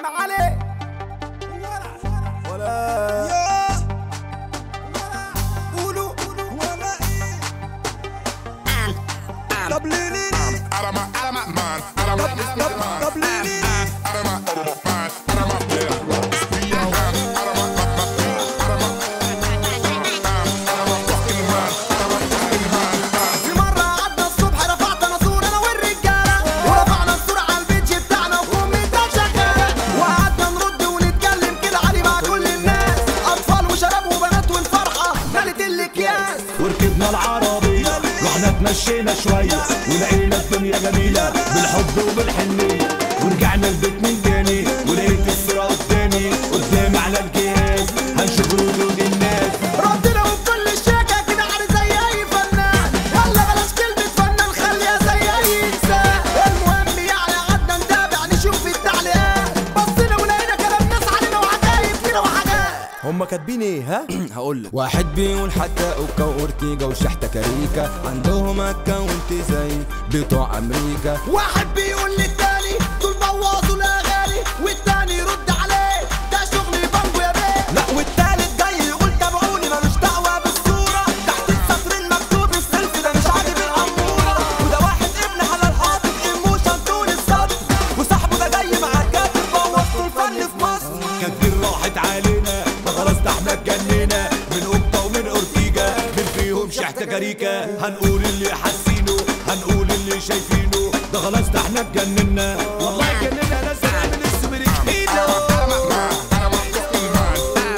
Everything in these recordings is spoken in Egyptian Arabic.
احمد علي ولا قولوا طب ليه ليه ليه Out of my, out of my mind. Out of my, this طب nigga mind. طب ليه ليه Out of my, out of my mind. Out of my, yeah. Be your mind. Out of my, my, my, out of my, out of my fucking mind. Out of my fucking mind. في مرة قعدنا الصبح رفعت انا صورة انا والرجالة ورفعنا الصورة على البيتش بتاعنا وكومنتات شغالة وقعدنا نرد ونتكلم كده عادي مع كل الناس أطفال وشباب وبنات والفرحة مالت الاكياس وركبنا العربية رحنا اتمشينا شوية ولقينا الدنيا جميلة بالحب وبالحنية ورجعنا البيت من تاني ولقيت الصورة قدامي قدامي على الجهاز هنشوف ردود الناس ردنا وبكل الشيكة كده عادي زي أي فنان ولا بلاش كلمة فنان خليها زي أي إنسان المهم يعني قعدنا نتابع نشوف التعليقات بصينا ولقينا كلام ناس علينا وعجايب كده وحاجات هما كاتبين ايه ها هقول لك واحد بيقول حتى اوكا واورتيجا وشحتة كاريكا عندهم اكونت زي بتوع امريكا واحد بيقول للتاني دول بوظوا الاغاني والتاني يرد عليه ده شغل بانجو يا بيه لا والتالت جاي يقول تابعوني ملوش دعوه بالصوره تحت السطرين مكتوب السيلفي ده مش عاجب الاموره وده واحد ابن حلال حاطط ايموشن طول السطر وصاحبه ده جاي مع الكاتب بوظتوا الفن في مصر كاتبين راحت علينا ما خلاص ده احنا اتجننا من اوكا ومن اورتيجا من فيهم شحتة كاريكا هنقول اللي حاسينه هنقول اللي شايفينه ده خلاص ده احنا اتجننا والله اتجننا ناس هنعمل السوبر ايدو Out of my mind. Out of my fucking mind.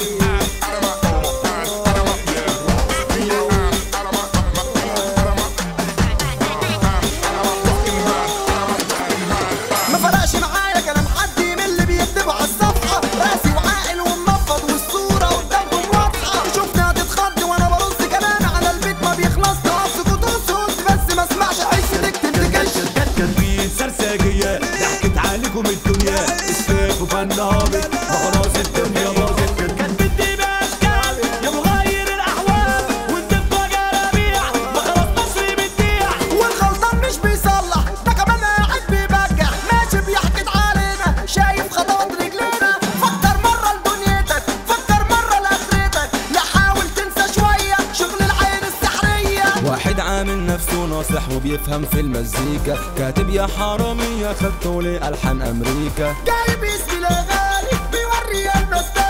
Out of my, out of my mind. Out of my, yeah. Be your mind. Out of my, my, out of my, out of my fucking mind. Out of my fucking mind. ما فرقش معايا كلام حد من اللي بيكتبوا على الصفحه راسي وعاقل ومنفض والصوره قدامكم واضحه شفنا تتخض وانا برص كلامي على البيت ما بيخلص نقص كنت قلت بس ما اسمعش عايز تكتب تكش كاتبين سرسجية ضحكت عليكم الدنيا اسفاف وفن هابط ما خلاص الدنيا باظت كاتبين دي باشكال يا مغير الاحوال وانت في جرابيع ما خلاص مصري بتبيع والغلطان مش بيصلح ده كمان قاعد بيبجح ماشي بيحكد علينا شايف خطوات رجلينا فكر مرة لدنيتك فكر مرة لاخرتك لا حاول تنسى شوية شغل العين السحرية واحد عامل نفسه ناصح وبيفهم في المزيكا كاتب يا حرامي يا خدته لألحان امريكا جايب اسمي الاغاني بيوري الناس